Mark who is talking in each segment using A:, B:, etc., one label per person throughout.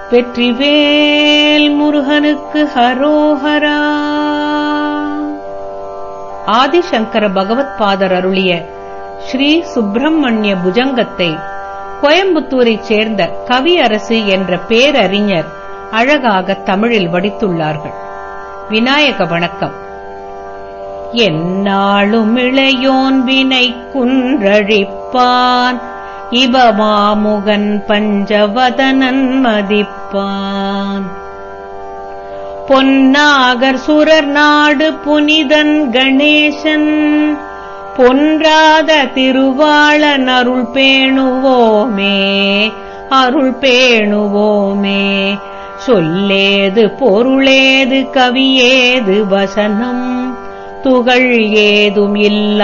A: வெற்றிவேல் முருகனுக்கு ஹரோஹரா ஆதிசங்கர பகவத்பாதர் அருளிய ஸ்ரீ சுப்பிரமணிய புஜங்கத்தை கோயம்புத்தூரைச் சேர்ந்த கவியரசு என்ற பேரறிஞர் அழகாக தமிழில் வடித்துள்ளார்கள் விநாயக வணக்கம் எந்நாளும் இளையோன் வினை குன்றழிப்பான் இபமாமுகன் பஞ்சவதனன் மதிப்பான் பொன்னாகர் சுரர் நாடு புனிதன் கணேசன் பொன்றாத திருவாளன் அருள் பேணுவோமே அருள் பேணுவோமே சொல்லேது பொருளேது கவியேது வசனம் துகள் ஏதும்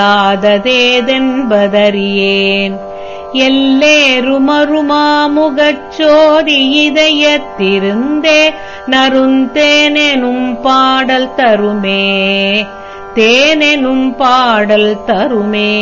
A: இல்லாததேதென்பதறியேன் எல்லேருமருமாமுகச்சோதி இதயத்திருந்தே நருந்தேனெனும் பாடல் தருமே தேனெனும் பாடல் தருமே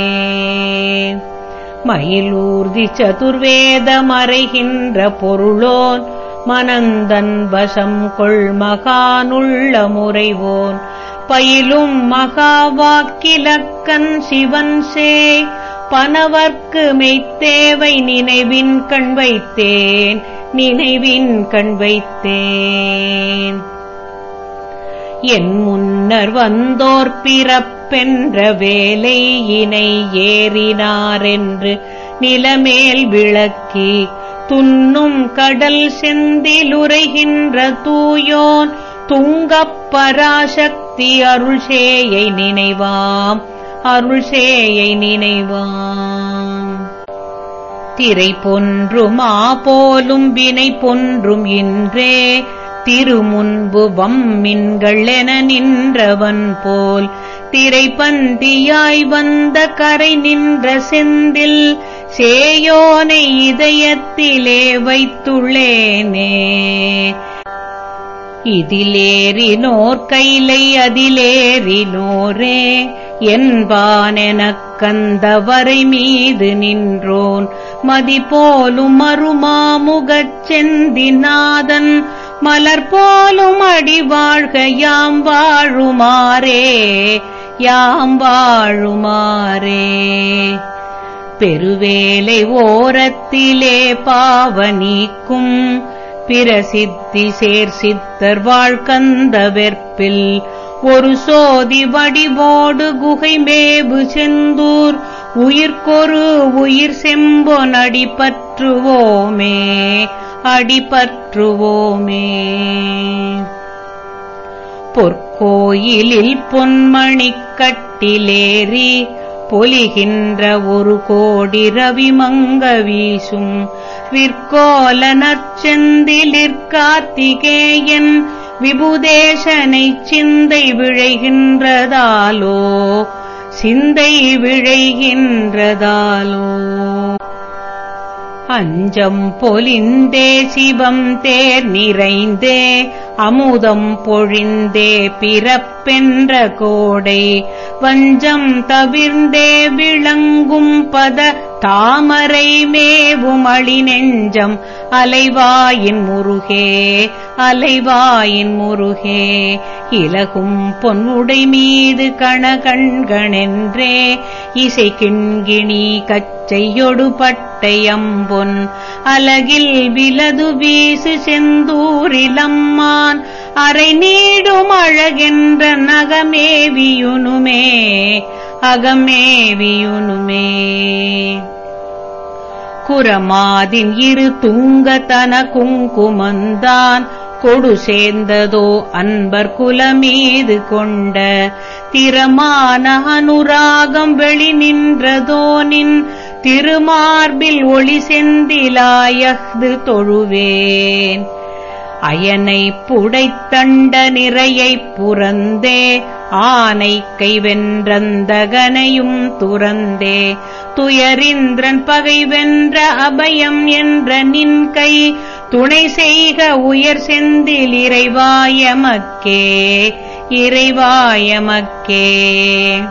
A: மயிலூர்தி சதுர்வேத மறைகின்ற பொருளோன் மனந்தன் வசம் கொள் மகானுள்ள முறைவோன் பயிலும் மகா வாக்கிலக்கன் சிவன் சேய் பனவர்க்கு மெய்த்தேவை நினைவின் கண் வைத்தேன் நினைவின் கண் வைத்தேன் என் முன்னர் வந்தோர் பிறப்பென்ற வேலை இணை ஏறினாரென்று நிலமேல் விளக்கி துன்னும் கடல் செந்திலுரைகின்ற தூயோன் துங்கப் பராசக்தி அருள்சேயை நினைவாம் அருள்சேயை நினைவாம் திரை பொன்றுமா போலும் வினை பொன்றும் இன்றே திருமுன்பு வம்மின்கள் என நின்றவன் போல் திரைப்பந்தியாய் வந்த கரை நின்ற செந்தில் சேயோனை இதயத்திலே வைத்துள்ளேனே இதிலேறினோர் கைலை அதிலேறினோரே என்பானெனக் கந்தவரை மீது நின்றோன் மதி போலும் அருமாமுகச் செந்திநாதன் மலர் போலும் அடி வாழ்க யாம் வாழுமாறே யாம் வாழுமாறே பெருவேலை ஓரத்திலே பாவனீக்கும் பிரசித்தி சேர் சித்தர் வாழ்கந்த வெற்பில் ஒரு சோதி வடிவோடு குகை மேவு செந்தூர் உயிர்க்கொரு உயிர் செம்பொன் அடிபற்றுவோமே அடிபற்றுவோமே பொற்கோயிலில் பொன்மணிக் கட்டிலேறி பொலிகின்ற ஒரு கோடி ரவிமங்க வீசும் விற்கோல நற்செந்திலிற்கார்த்திகேயன் விபுதேசனைச் சிந்தை விழைகின்றதாலோ சிந்தை விழைகின்றதாலோ அஞ்சம் பொலிந்தே சிவம் தேர் நிறைந்தே அமுதம் பொழிந்தே பிறப்பென்ற கோடை வஞ்சம் தவிர்ந்தே விளங்கும் பத தாமரை மேவும் அழி நெஞ்சம் அலைவாயின் முருகே அலைவாயின் முருகே இலகும் பொன்னுடை மீது கணகண்கணென்றே இசை கிண்கிணி கச்சையொடு பட்டையம்பொன் அலகில் விலது வீசு செந்தூரிலம்மான் அரை நீடும் அழகென்ற நகமேவியுனுமே அகமேவியுனுமே குரமாதின் இரு துங்கதன குங்குமந்தான் கொடு சேர்ந்ததோ அன்பர் குலமீது கொண்ட திறமான அனுராகம் வெளி நின்றதோ நின் திருமார்பில் ஒளி செந்திலாயது தொழுவேன் அயனை புடைத்தண்ட நிறையைப் புறந்தே ஆனை கைவென்றந்தகனையும் துறந்தே துயரிந்திரன் பகை வென்ற அபயம் என்ற நின் கை துணை செய்க உயர் செந்தில் இறைவாயமக்கே இறைவாயமக்கே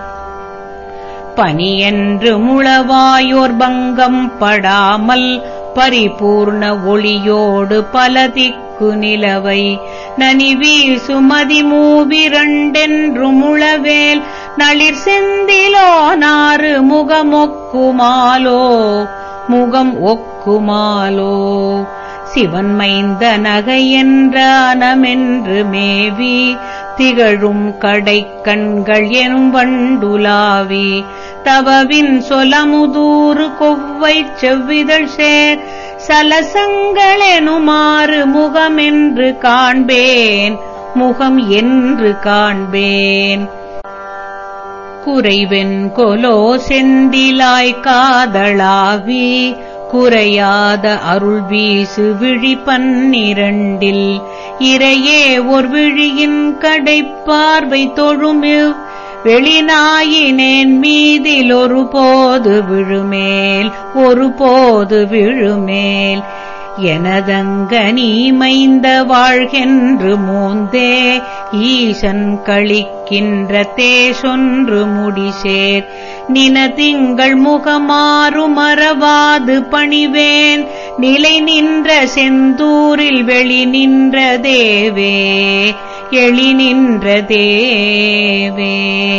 A: பனியென்று முழவாயோர் பங்கம் படாமல் பரிபூர்ண ஒளியோடு பல திக்கு நிலவை நனி வீசுமதி மூவிரண்டென்று முழவேல் நளிர் செந்திலோ நாறு முகமொக்குமாலோ முகம் ஒக்குமாலோ சிவன் மைந்த நகையென்ற அனமென்று மேவி திகழும் கடை கண்கள் எனும் வண்டுலாவி தவவின் சொலமுதூறு கொவ்வை செவ்விதழ் சேர் சலசங்களெனுமாறு முகமென்று காண்பேன் முகம் என்று காண்பேன் குறைவென் கொலோ செந்திலாய் காதளாவி குறையாத அருள் வீசு விழி பன்னிரண்டில் இறையே ஒரு விழியின் கடைப்பார்வை தொழுமிவ் வெளிநாயினேன் மீதில் ஒரு போது விழுமேல் ஒரு போது விழுமேல் எனதங்க நீ மைந்த வாழ்கென்று மூந்தே ஈசன் கழிக்கின்ற தேசொன்று முடிசேர் நின திங்கள் முகமாறு மறவாது பணிவேன் நிலை நின்ற செந்தூரில் வெளி நின்ற தேவே எளி நின்ற தேவே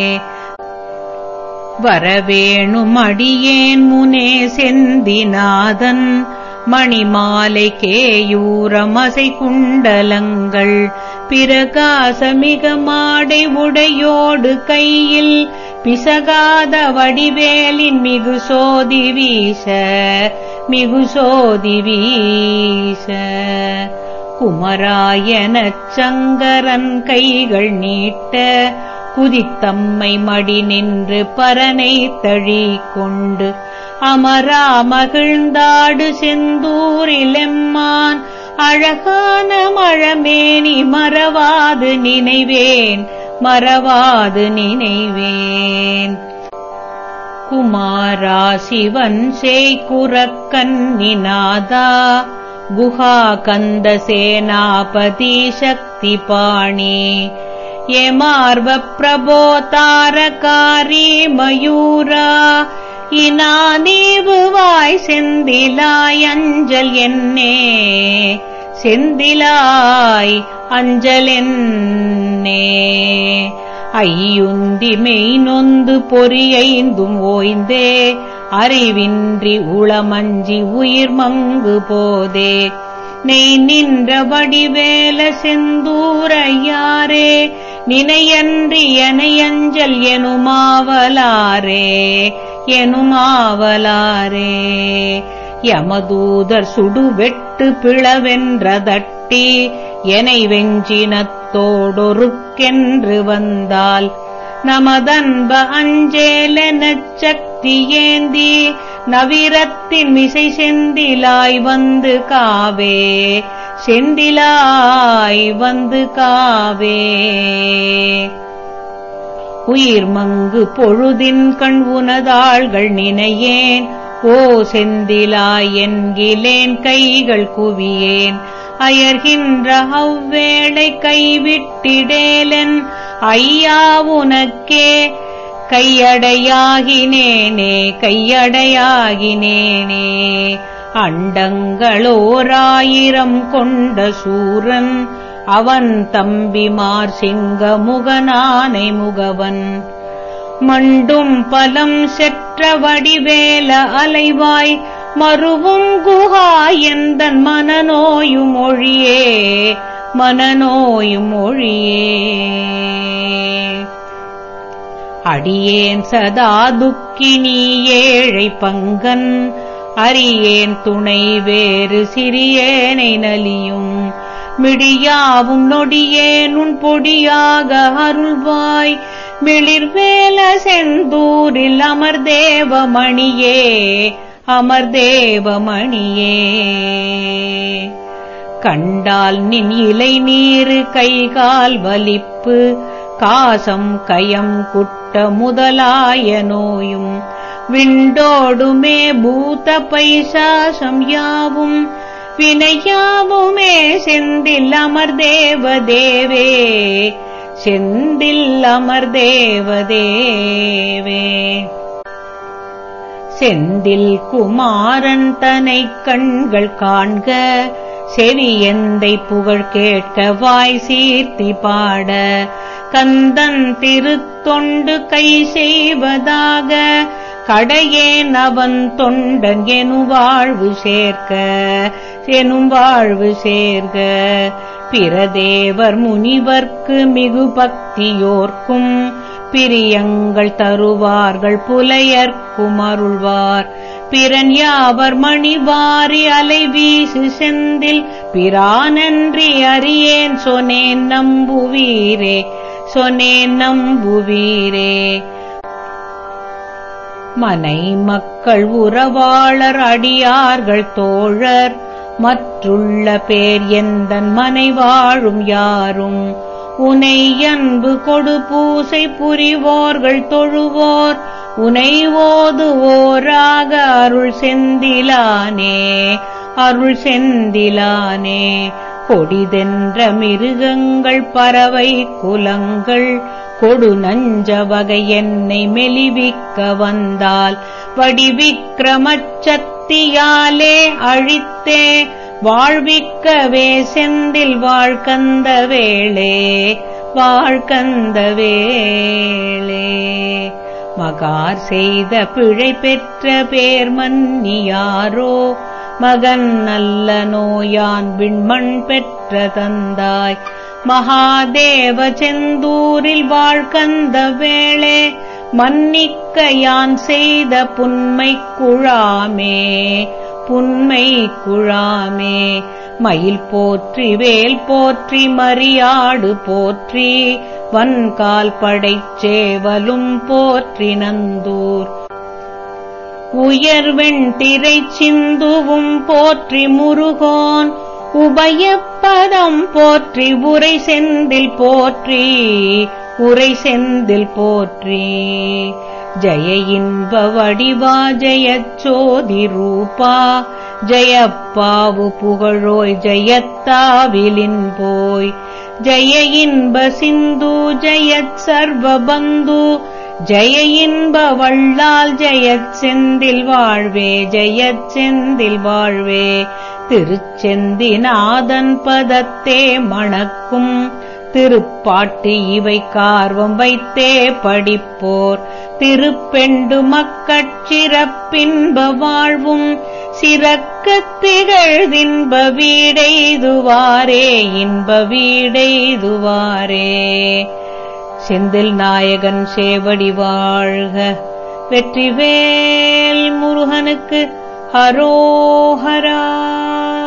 A: வரவேணும் அடியேன் முனே செந்திநாதன் மணிமாலை கேயூரமசை குண்டலங்கள் பிரகாசமிக மாடை உடையோடு கையில் பிசகாத வடிவேலின் மிகு சோதி வீச மிகு சோதி வீச குமராயனச் சங்கரன் கைகள் நீட்ட குதித்தம்மை மடி நின்று பரனை தழி கொண்டு அமரா மகிழ்ந்தாடு செந்தூரிலெம்மான் அழகான மழமேனி மறவாது நினைவேன் மறவாது நினைவேன் குமாரா சிவன் சேய்குரக்கன்னிநாதா குஹா கந்த சேனாபதி சக்தி பாணி எமார்வ பிரபோ தாரகாரி மயூரா இனா நீவு வாய் செந்திலாய் அஞ்சல் என்னே செந்திலாய் அஞ்சல் என்னே ஐயுந்தி மெய் நொந்து பொறியைந்தும் ஓய்ந்தே அறிவின்றி உளமஞ்சி உயிர் மங்கு போதே நெய் நின்ற வடிவேல செந்தூரையாரே நினையன்றி எனையஞ்சல் எனுமாவலாரே எனுமாவலாரே யமதூதர் சுடுவெட்டு பிளவென்றதட்டி எனை வெஞ்சினத்தோடொருக்கென்று வந்தால் நமதன்ப அஞ்சேலெனச் சக்தி ஏந்தி நவிரத்தின் மிசை செந்திலாய் வந்து காவே செந்திலாய் வந்து காவே உயிர் மங்கு பொழுதின் கண் உனதாள்கள் நினையேன் ஓ செந்திலாய் என்கிலேன் கைகள் குவியேன் அயர்கின்ற அவ்வேளை கைவிட்டிடேலன் ஐயா உனக்கே கையடையாகினேனே கையடையாகினேனே அண்டங்களோராயிரம் கொண்ட சூரன் அவன் தம்பிமார் சிங்க முகனானை முகவன் மண்டும் பலம் செற்ற வடிவேல அலைவாய் மறுவும் குஹா எந்தன் மனநோயும் ஒழியே மனநோயும் ஒழியே அடியேன் சதா துக்கினி ஏழை பங்கன் அரியேன் துணை வேறு சிறியேனை நலியும் மிடியாவும் நொடியேன் உன் பொடியாக அருள்வாய் மிளிர்வேல செந்தூரில் அமர்தேவமணியே அமர்தேவமணியே கண்டால் நின் இலை நீரு கைகால் வலிப்பு காசம் கயம் குட்ட முதலாய நோயும் விண்டோடுமே பூத பைசாசம் யாவும் வினையாவுமே செந்தில் அமர்தேவ தேவே செந்தில் அமர்தேவ தேவே செந்தில் குமாரன் தனை கண்கள் காண்க செவியந்தை புகழ் கேட்க வாய் சீர்த்தி பாட கந்தன் திருத்தொண்டு கை செய்வதாக கடையேன் அவன் தொண்டன் எனும் வாழ்வு சேர்க்க எனும் வாழ்வு சேர்க பிரதேவர் முனிவர்க்கு மிகு பக்தியோர்க்கும் பிரியங்கள் தருவார்கள் புலையர்க்கும் அருள்வார் பிறன் யாவர் மணிவாரி அலை வீசு செந்தில் பிரானன்றி அறியேன் சொனேன் நம்புவீரே சொனேன் நம்புவீரே மனை மக்கள் உறவாளர் அடியார்கள் தோழர் மற்றுள்ள பேர் எந்தன் மனை வாழும் யாரும் உனை அன்பு கொடு பூசை புரிவோர்கள் தொழுவோர் உனை ஓதுவோராக அருள் செந்திலானே அருள் செந்திலானே கொடிதென்ற மிருகங்கள் பறவை குலங்கள் கொடு நஞ்ச வகை என்னை மெலிவிக்க வந்தால் வடிவிக்கிரமச்சத்தியாலே அழித்தே வாழ்விக்கவே செந்தில் வாழ்கந்த வேளே வாழ்கந்த வேளே மகார் செய்த பிழை பெற்ற பேர் மன்னியாரோ மகன் நல்ல நோயான் விண்மண் பெற்ற தந்தாய் மகாதேவ செந்தூரில் வாழ்கந்த வேளே மன்னிக்க யான் செய்த புன்மை குழாமே புன்மை குழாமே மயில் போற்றி வேல் போற்றி மரியாடு போற்றி வன்கால் படைச்சேவலும் போற்றி நந்தூர் உயர்வெண் திரை சிந்துவும் போற்றி முருகோன் உபயப்பதம் போற்றி உரை செந்தில் போற்றி உரை செந்தில் போற்றி ஜெய இன்ப வடிவா ஜெயச்சோதி ரூபா ஜெயப்பாவு புகழோய் ஜெயத்தாவிலின் போய் ஜெய இன்ப சிந்து ஜெயத் சர்வபந்து ஜெய இன்ப வள்ளால் ஜெயச் செந்தில் வாழ்வே ஜெயச் செந்தில் வாழ்வே திருச்செந்திநாதன் பதத்தே மணக்கும் திருப்பாட்டு இவை கார்வம் வைத்தே படிப்போர் திருப்பெண்டு மக்கட்சிறப்பின்ப வாழ்வும் சிறக்கத் திகழ்தின்ப வீடெய்துவாரே இன்ப வீடெய்துவாரே செந்தில் நாயகன் சேவடி வாழ்க வெற்றிவேல் முருகனுக்கு ஹரோஹரா